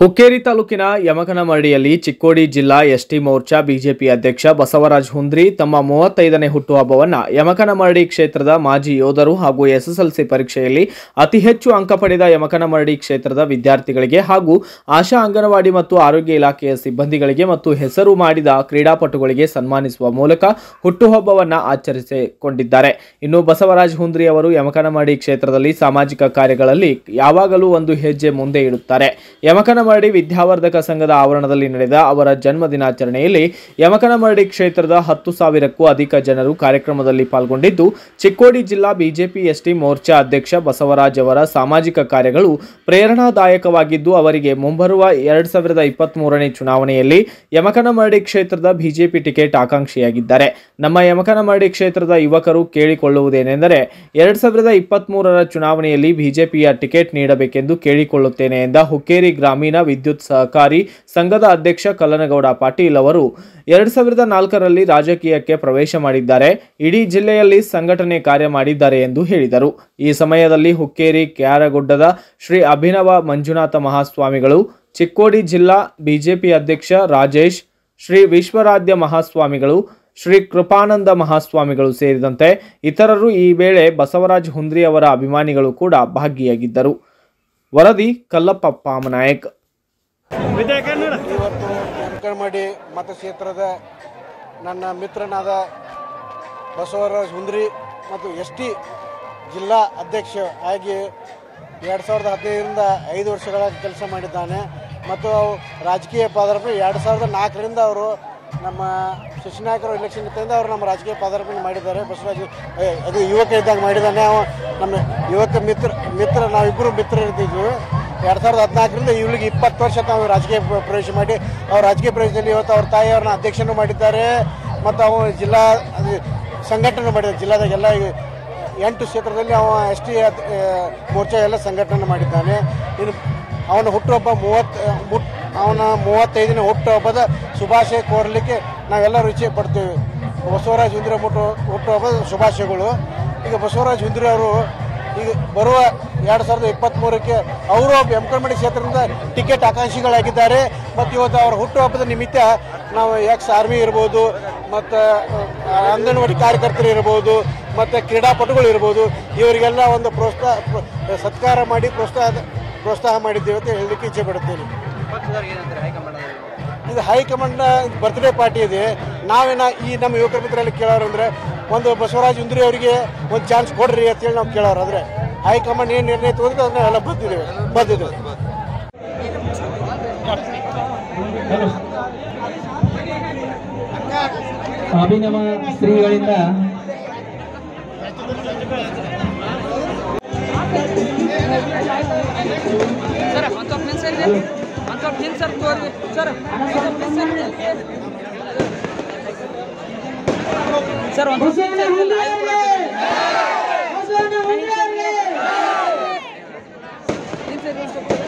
ಹುಕ್ಕೇರಿ ತಾಲೂಕಿನ ಯಮಕನಮರಡಿಯಲ್ಲಿ ಚಿಕ್ಕೋಡಿ ಜಿಲ್ಲಾ ST Morcha BJP ಅಧ್ಯಕ್ಷ ಬಸವರಾಜ್ ಹುಂದ್ರಿ ತಮ್ಮ ಮೂವತ್ತೈದನೇ ಹುಟ್ಟುಹಬ್ಬವನ್ನು ಯಮಕನಮರಡಿ ಕ್ಷೇತ್ರದ ಮಾಜಿ ಯೋಧರು ಹಾಗೂ ಎಸ್ಎಸ್ಎಲ್ಸಿ ಪರೀಕ್ಷೆಯಲ್ಲಿ ಅತಿ ಹೆಚ್ಚು ಅಂಕ ಪಡೆದ ಯಮಕನಮರಡಿ ಕ್ಷೇತ್ರದ ವಿದ್ಯಾರ್ಥಿಗಳಿಗೆ ಹಾಗೂ ಆಶಾ ಅಂಗನವಾಡಿ ಮತ್ತು ಆರೋಗ್ಯ ಇಲಾಖೆಯ ಸಿಬ್ಬಂದಿಗಳಿಗೆ ಮತ್ತು ಹೆಸರು ಮಾಡಿದ ಕ್ರೀಡಾಪಟುಗಳಿಗೆ ಸನ್ಮಾನಿಸುವ ಮೂಲಕ ಹುಟ್ಟುಹಬ್ಬವನ್ನು ಆಚರಿಸಿಕೊಂಡಿದ್ದಾರೆ ಇನ್ನು ಬಸವರಾಜ್ ಹುಂದ್ರಿ ಅವರು ಯಮಕನಮರಡಿ ಕ್ಷೇತ್ರದಲ್ಲಿ ಸಾಮಾಜಿಕ ಕಾರ್ಯಗಳಲ್ಲಿ ಯಾವಾಗಲೂ ಒಂದು ಹೆಜ್ಜೆ ಮುಂದೆ ಇಡುತ್ತಾರೆ ಯಮಕನಮರಡಿ ವಿದ್ಯಾವರ್ಧಕ ಸಂಘದ ಆವರಣದಲ್ಲಿ ನಡೆದ ಅವರ ಜನ್ಮ ದಿನಾಚರಣೆಯಲ್ಲಿ ಯಮಕನಮರಡಿ ಕ್ಷೇತ್ರದ ಹತ್ತು ಸಾವಿರಕ್ಕೂ ಅಧಿಕ ಜನರು ಕಾರ್ಯಕ್ರಮದಲ್ಲಿ ಪಾಲ್ಗೊಂಡಿದ್ದು ಚಿಕ್ಕೋಡಿ ಜಿಲ್ಲಾ ಬಿಜೆಪಿ ಎಸ್ಟಿ ಮೋರ್ಚಾ ಅಧ್ಯಕ್ಷ ಬಸವರಾಜ್ ಅವರ ಸಾಮಾಜಿಕ ಕಾರ್ಯಗಳು ಪ್ರೇರಣಾದಾಯಕವಾಗಿದ್ದು ಅವರಿಗೆ ಮುಂಬರುವ ಎರಡ್ ಸಾವಿರದ ಇಪ್ಪತ್ತ್ ಮೂರನೇ ಚುನಾವಣೆಯಲ್ಲಿ ಯಮಕನಮರಡಿ ಕ್ಷೇತ್ರದ ಬಿಜೆಪಿ ಟಿಕೆಟ್ ಆಕಾಂಕ್ಷಿಯಾಗಿದ್ದಾರೆ ನಮ್ಮ ಯಮಕನಮರಡಿ ಕ್ಷೇತ್ರದ ಯುವಕರು ಕೇಳಿಕೊಳ್ಳುವುದೇನೆಂದರೆ ಎರಡ್ ಸಾವಿರದ ಇಪ್ಪತ್ತ್ ಮೂರರ ಚುನಾವಣೆಯಲ್ಲಿ ಬಿಜೆಪಿಯ ಟಿಕೆಟ್ ನೀಡಬೇಕೆಂದು ಕೇಳಿಕೊಳ್ಳುತ್ತೇನೆ ಎಂದ ಹುಕ್ಕೇರಿ ಗ್ರಾಮೀಣ ವಿದ್ಯುತ್ ಸಹಕಾರಿ ಸಂಘದ ಅಧ್ಯಕ್ಷ ಕಲ್ಲನಗೌಡ ಪಾಟೀಲ್ ಅವರು ಎರಡ್ ಸಾವಿರದ ನಾಲ್ಕರಲ್ಲಿ ರಾಜಕೀಯಕ್ಕೆ ಪ್ರವೇಶ ಮಾಡಿದ್ದಾರೆ ಇಡೀ ಜಿಲ್ಲೆಯಲ್ಲಿ ಸಂಘಟನೆ ಕಾರ್ಯ ಮಾಡಿದ್ದಾರೆ ಎಂದು ಹೇಳಿದರು ಈ ಸಮಯದಲ್ಲಿ ಹುಕ್ಕೇರಿ ಕ್ಯಾರಗುಡ್ಡದ ಶ್ರೀ ಅಭಿನವ ಮಂಜುನಾಥ ಮಹಾಸ್ವಾಮಿಗಳು ಚಿಕ್ಕೋಡಿ ಜಿಲ್ಲಾ ಬಿಜೆಪಿ ಅಧ್ಯಕ್ಷ ರಾಜೇಶ್ ಶ್ರೀ ವಿಶ್ವರಾಧ್ಯ ಮಹಾಸ್ವಾಮಿಗಳು ಶ್ರೀ ಕೃಪಾನಂದ ಮಹಾಸ್ವಾಮಿಗಳು ಸೇರಿದಂತೆ ಇತರರು ಈ ವೇಳೆ ಬಸವರಾಜ್ ಹುಂದ್ರಿ ಅವರ ಅಭಿಮಾನಿಗಳು ಕೂಡ ಭಾಗಿಯಾಗಿದ್ದರು ವರದಿ ಕಲ್ಲಪ್ಪ ಪಾಮನಾಯಕ್ ಇವತ್ತು ಯಮಕನಮಡಿ ಮತಕ್ಷೇತ್ರದ ನನ್ನ ಮಿತ್ರನಾದ ಬಸವರಾಜ್ ಹುಂದ್ರಿ ಮತ್ತು ಎಸ್ ಟಿ ಜಿಲ್ಲಾ ಅಧ್ಯಕ್ಷ ಆಗಿ ಎರಡು ಸಾವಿರದ ಹದಿನೈದರಿಂದ ಐದು ವರ್ಷಗಳ ಕೆಲಸ ಮಾಡಿದ್ದಾನೆ ಮತ್ತು ಅವು ರಾಜಕೀಯ ಪಾದಾರ್ಪಣೆ ಎರಡು ಸಾವಿರದ ನಾಲ್ಕರಿಂದ ಅವರು ನಮ್ಮ ಶಿಶುನಾಯಕರು ಎಲೆಕ್ಷನ್ ಇದ್ದರಿಂದ ಅವರು ನಮ್ಮ ರಾಜಕೀಯ ಪಾದಾರ್ಪಣೆ ಮಾಡಿದ್ದಾರೆ ಬಸವರಾಜ್ ಏ, ಅದು ಯುವಕ ಇದ್ದಾಗ ಮಾಡಿದ್ದಾನೆ ಅವ ನಮ್ಮ ಯುವಕ ಮಿತ್ರ ಮಿತ್ರ ನಾವಿಬ್ಬರು ಮಿತ್ರರಿದ್ದೀವಿ ಎರಡು ಸಾವಿರದ ಹದಿನಾಲ್ಕರಿಂದ ಇವಳಿಗೆ ಇಪ್ಪತ್ತು ವರ್ಷ ತಾವು ರಾಜಕೀಯ ಪ್ರ- ಪ್ರವೇಶ ಮಾಡಿ ಅವ್ರು ರಾಜಕೀಯ ಪ್ರವೇಶದಲ್ಲಿ ಇವತ್ತು ಅವ್ರ ತಾಯಿಯವ್ರನ್ನ ಅಧ್ಯಕ್ಷನೂ ಮಾಡಿದ್ದಾರೆ ಮತ್ತು ಅವ ಜಿಲ್ಲಾ ಅದು ಸಂಘಟನೆ ಮಾಡಿದ್ದಾರೆ ಜಿಲ್ಲಾದಾಗ ಎಲ್ಲ ಈಗ ಎಂಟು ಕ್ಷೇತ್ರದಲ್ಲಿ ಅವ ಎಸ್ ಟಿ ಮೋರ್ಚಾ ಎಲ್ಲ ಸಂಘಟನೆ ಮಾಡಿದ್ದಾನೆ ಇನ್ನು ಅವನ ಹುಟ್ಟುಹಬ್ಬ ಮೂವತ್ತು ಮುಟ್ ಅವನ ಮೂವತ್ತೈದನೇ ಹುಟ್ಟುಹಬ್ಬದ ಶುಭಾಶಯ ಕೋರಲಿಕ್ಕೆ ನಾವೆಲ್ಲರೂ ಇಚ್ಛೆ ಪಡ್ತೇವೆ ಬಸವರಾಜ್ ಹುಂದ್ರಿ ಮುಟ್ಟು ಹುಟ್ಟುಹಬ್ಬದ ಶುಭಾಶಯಗಳು ಈಗ ಬಸವರಾಜ್ ಹುಂದ್ರಿ ಅವರು ಈಗ ಬರುವ ಎರಡು ಸಾವಿರದ ಇಪ್ಪತ್ತ್ಮೂರಕ್ಕೆ ಅವರು ಎಮ್ಕಲ್ಮಡಿ ಕ್ಷೇತ್ರದಿಂದ ಟಿಕೆಟ್ ಆಕಾಂಕ್ಷಿಗಳಾಗಿದ್ದಾರೆ ಮತ್ತು ಇವತ್ತು ಅವರ ಹುಟ್ಟುಹಬ್ಬದ ನಿಮಿತ್ತ ನಾವು ಎಕ್ಸ್ ಆರ್ಮಿ ಇರ್ಬೋದು ಮತ್ತು ಅಂಗನವಾಡಿ ಕಾರ್ಯಕರ್ತರು ಇರ್ಬೋದು ಮತ್ತು ಕ್ರೀಡಾಪಟುಗಳು ಇರ್ಬೋದು ಇವರಿಗೆಲ್ಲ ಒಂದು ಪ್ರೋತ್ಸಾಹ ಪ್ರೋ- ಸತ್ಕಾರ ಮಾಡಿ ಪ್ರೋತ್ಸಾಹ ಪ್ರೋತ್ಸಾಹ ಮಾಡಿದ್ದೇವೆ ಅಂತ ಹೇಳಲಿಕ್ಕೆ ಇಚ್ಛೆ ಪಡುತ್ತೇನೆ ಇದು ಹೈಕಮಾಂಡ್ ಬರ್ತ್ಡೇ ಪಾರ್ಟಿ ಇದೆ ನಾವೇನ ಈ ನಮ್ಮ ಯುವಕರ ಮಿತ್ರರಲ್ಲಿ ಕೇಳೋರು ಅಂದ್ರೆ ಒಂದು ಬಸವರಾಜ್ ಉಂದ್ರಿ ಅವರಿಗೆ ಒಂದು ಚಾನ್ಸ್ ಕೊಡ್ರಿ ಅಂತೇಳಿ ನಾವು ಕೇಳೋರು ಅಂದ್ರೆ ಹೈಕಮಾಂಡ್ ಏನು ನಿರ್ಣಯ ತಗೊಂಡ್ರೆ ಅದನ್ನ ಎಲ್ಲ ಬಂದಿದ್ದೇವೆ ಬಂದಿದ್ದೇವೆ ಅಭಿನವ ಶ್ರೀಗಳಿಂದ ಸರ್ ಒಂದು ಸ್ವಲ್ಪ ನಿಲ್ಸಿ ಸರ್ ಒಂದು ಸ್ವಲ್ಪ ನಿಲ್ಸಿ ಸರ್ ತೋರಿ ಸರ್ ಒಂದ್ ಸ್ವಲ್ಪ ನಿಲ್ಸಿ ಸರ್ ಸರ್ ಒಂದು ಸ್ವಲ್ಪ ನಿಲ್ಸಿ ಸರ್, live ಕೊಡತ್ತೀವಿ. ನಿಲ್ಸಿ ಸರ್, ಒಂದ್ ಸ್ವಲ್ಪ.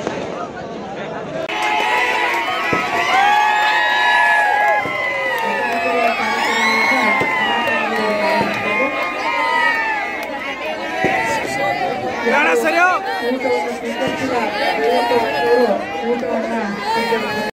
ಊಟವನ್ನು ಸ್ವೀಕರಿಸಿದ ಊಟವನ್ನು